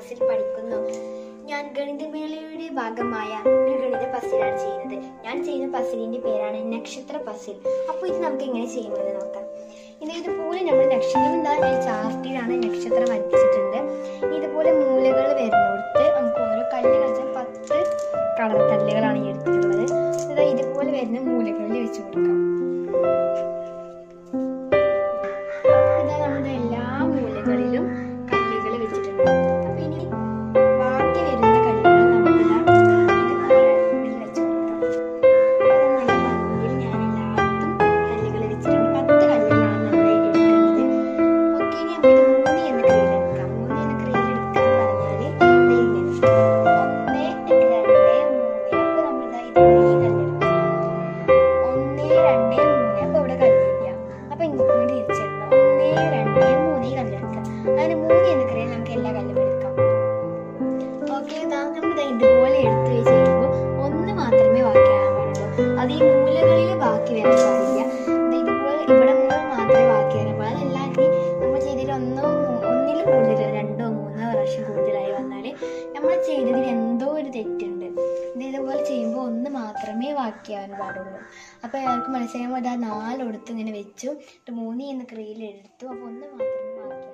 ക്ലാസ്സിൽ പഠിക്കുന്നു ഞാൻ ഗണിതമേളയുടെ ഭാഗമായ ഒരു ഗണിത പസിലാണ് ചെയ്യുന്നത് ഞാൻ ചെയ്യുന്ന പസിലിന്റെ പേരാണ് നക്ഷത്ര പസിൽ അപ്പോൾ ഇത് നമുക്ക് എങ്ങനെ ചെയ്യുന്നത് നോക്കാം ഇത് ഇതുപോലെ നമ്മൾ നക്ഷത്രം എന്താ ചാർട്ടിലാണ് നക്ഷത്രം വരച്ചിട്ടുണ്ട് ഇതുപോലെ മൂലകൾ വരുന്നിടത്ത് നമുക്ക് ഓരോ കല്ല് കളിച്ചാൽ പത്ത് കളർ കല്ലുകളാണ് ഈ എടുത്തിട്ടുള്ളത് ഇതാ ഇതുപോലെ വരുന്ന മൂലകളിൽ വെച്ച് കൊടുക്കാം ഇതാ നമ്മുടെ എല്ലാ മൂലകളിലും കല്ലുകൾ വെച്ചിട്ടുണ്ട് അപ്പൊ ഇനി ബാക്കി വരുന്ന കല്ലുകൾ നമുക്കിതാ ഇതുപോലെ ഇതിൽ വെച്ച് കൊടുക്കാം അപ്പൊ നല്ല ഭംഗിയിൽ ഞാൻ എല്ലായിടത്തും കല്ലുകൾ വെച്ചിട്ടുണ്ട് പത്ത് കല്ലുകളാണ് നമ്മൾ എടുക്കുന്നത് ഓക്കെ ഇനി നമുക്ക് ഇത് മൂന്ന് എന്ന ക്രിയയിൽ എടുക്കാം മൂന്ന് എന്ന ക്രിയയിൽ എടുക്കുക പറഞ്ഞാല് ദേ ഇങ്ങനെ ഒന്ന് രണ്ട് മൂന്ന് അപ്പൊ നമ്മളിതാ ഇതുപോലെ ഈ കല്ലെടുക്കും ഒന്ന് രണ്ട് മൂന്ന് അപ്പൊ ഇവിടെ കല്ലില്ല അപ്പൊ ഇങ്ങോട്ട് തിരിച്ചിടണം ഒന്ന് രണ്ട് മൂന്ന് ഈ കല്ലെടുക്കുക അങ്ങനെ മൂന്ന് എന്ന ക്രിയയിൽ നമുക്ക് എല്ലാ കല്ലും എടുക്കാം ഓക്കെ നമ്മൾ ഇതുപോലെ എടുത്ത് വെച്ച് കഴിയുമ്പോൾ ഒന്ന് മാത്രമേ ബാക്കിയാകാൻ പാടുള്ളൂ അത് ഈ മൂലകളിൽ ബാക്കി വരാൻ പാടില്ല ദേ ഇതുപോലെ ഇവിടെ മൂലം മാത്രമേ ബാക്കി വരാൻ പാടുള്ളൂ അതല്ലാതെ നമ്മൾ ചെയ്തതിൽ ഒന്നോ മൂ- ഒന്നിലും കൂടുതൽ രണ്ടോ മൂന്നോ പ്രാവശ്യം കൂടുതലായി വന്നാൽ നമ്മൾ ചെയ്തതിൽ എന്തോ ഒരു തെറ്റുണ്ട് ഇത് ഇതുപോലെ ചെയ്യുമ്പോൾ ഒന്ന് മാത്രമേ ബാക്കിയാവാൻ പാടുള്ളൂ അപ്പോൾ അയാൾക്ക് മനസ്സിലാകുമ്പോൾ അത് ആ നാലെടുത്ത് ഇങ്ങനെ വെച്ചു എന്നിട്ട് മൂന്ന് എന്ന ക്രിയയിൽ എടുത്തു അപ്പോൾ ഒന്ന് മാത്രമേ ബാക്കി